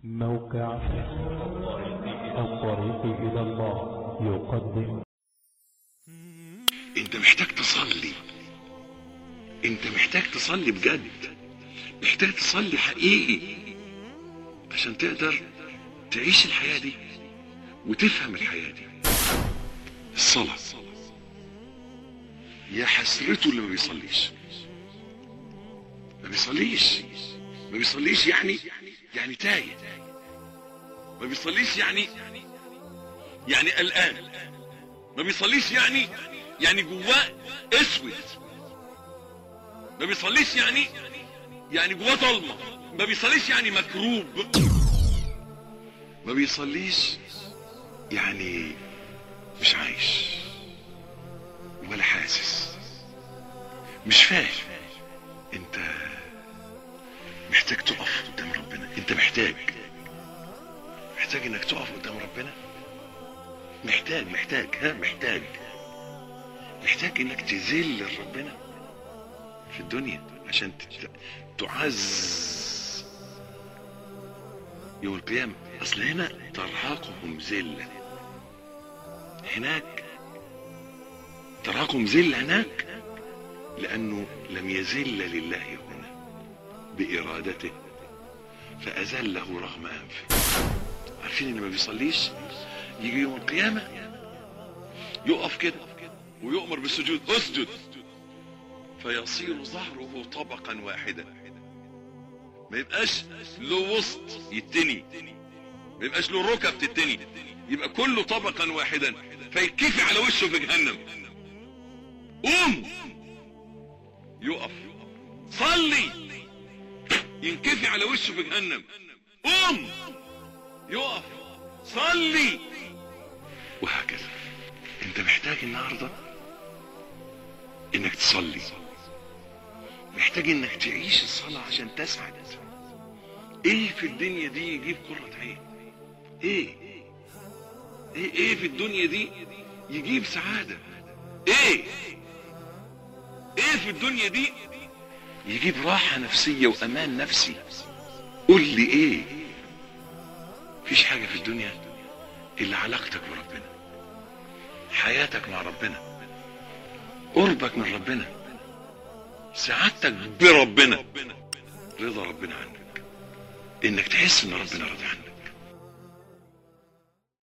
موقع الطريق إلى الله يقدم انت محتاج تصلي انت محتاج تصلي بجد محتاج تصلي حقيقي عشان تقدر تعيش الحياة دي وتفهم الحياة دي الصلاة يا حسرته اللي ما بيصليش ما بيصليش ما بيصليش يعني يعني تايه ما بيصليش يعني يعني قلقان ما بيصليش يعني يعني جواه اسود ما بيصليش يعني يعني جواه ظلمه ما بيصليش يعني مكروب ما بيصليش يعني مش عايش ولا حاسس مش فاهم انت محتاج تقف قدام ربنا انت محتاج محتاج انك تقف قدام ربنا محتاج محتاج ها محتاج محتاج انك تذل لربنا في الدنيا عشان تت- تعز يوم القيامة اصل هنا ترهقهم ذلة هناك ترهقهم ذلة هناك لانه لم يذل لله هنا بارادته فاذله رغم انفه عارفين اللي ما بيصليش يجي يوم القيامة يقف كده ويؤمر بالسجود اسجد فيصير ظهره طبقا واحدا ما يبقاش له وسط يتني ما يبقاش له ركب تتني يبقى كله طبقا واحدا فيتكفي على وشه في جهنم قوم يقف صلي ينكفي على وشه في جهنم قوم يقف صلي وهكذا انت محتاج النهارده انك تصلي محتاج انك تعيش الصلاة عشان تسعد ايه في الدنيا دي يجيب قرة عين ايه ايه ايه في الدنيا دي يجيب سعادة ايه ايه في الدنيا دي يجيب راحة نفسية وامان نفسي قول لي ايه مفيش حاجة في الدنيا الا علاقتك بربنا حياتك مع ربنا قربك من ربنا سعادتك بربنا رضا ربنا عنك انك تحس ان ربنا راضي عنك